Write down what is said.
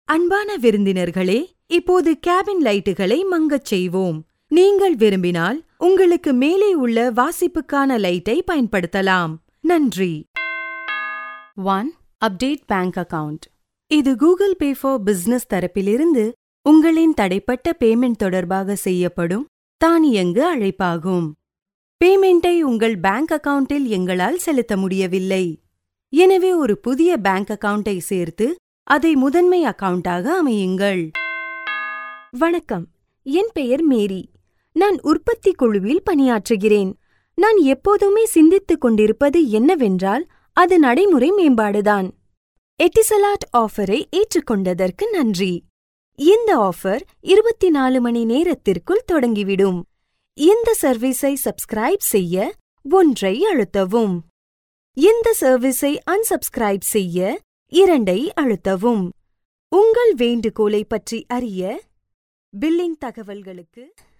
அன்பான விருந்தினர்களே இப்போது கேபின் லைட்டுகளை மங்கச் செய்வோம் நீங்கள் விரும்பினால் உங்களுக்கு மேலே உள்ள வாசிப்புக்கான லைட்டை பயன்படுத்தலாம் நன்றி ஒன் அப்டேட் பேங்க் அக்கவுண்ட் இது கூகுள் பே ஃபார் பிசினஸ் தரப்பிலிருந்து உங்களின் தடைப்பட்ட பேமெண்ட் தொடர்பாக செய்யப்படும் தானியங்கு அழைப்பாகும் பேமெண்ட்டை உங்கள் பேங்க் அக்கவுண்டில் எங்களால் செலுத்த முடியவில்லை எனவே ஒரு புதிய பேங்க் அக்கவுண்டை சேர்த்து அதை முதன்மை அக்கவுண்டாக அமையுங்கள் வணக்கம் என் பெயர் மேரி நான் உற்பத்தி குழுவில் பணியாற்றுகிறேன் நான் எப்போதுமே சிந்தித்துக் கொண்டிருப்பது என்னவென்றால் அது நடைமுறை மேம்பாடுதான் எட்டிசலாட் ஆஃபரை ஏற்றுக்கொண்டதற்கு நன்றி இந்த ஆஃபர் இருபத்தி நாலு மணி நேரத்திற்குள் தொடங்கிவிடும் இந்த சர்வீஸை சப்ஸ்கிரைப் செய்ய ஒன்றை அழுத்தவும் இந்த சர்வீஸை அன்சப்ஸ்கிரைப் செய்ய இரண்டை அழுத்தவும் உங்கள் வேண்டுகோளை பற்றி அறிய பில்லிங் தகவல்களுக்கு